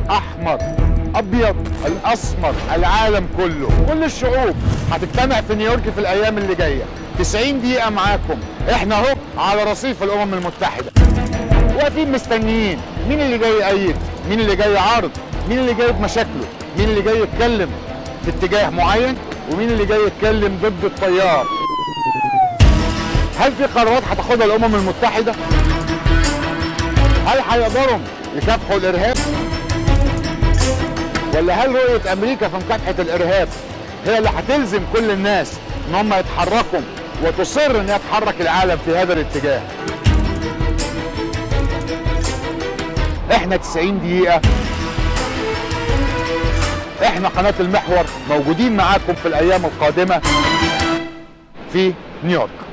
احمر ابيض الاسمر العالم كله كل الشعوب هتجتمع في نيويورك في الايام اللي جايه 90 دقيقه معاكم احنا اهو على رصيف الامم المتحده واقفين مستنيين مين اللي جاي يأيد مين اللي جاي يعارض مين اللي جاي بمشاكله مين اللي جاي يتكلم في اتجاه معين ومين اللي جاي يتكلم ضد التيار هل في قرارات هتاخدها الامم المتحده هل هيقدروا يكافحوا الارهاب ولا هل رؤيه امريكا في مكافحه الارهاب هي اللي هتلزم كل الناس ان هم يتحركوا وتصر ان يتحرك العالم في هذا الاتجاه احنا 90 دقيقة احنا قناة المحور موجودين معاكم في الايام القادمة في نيويورك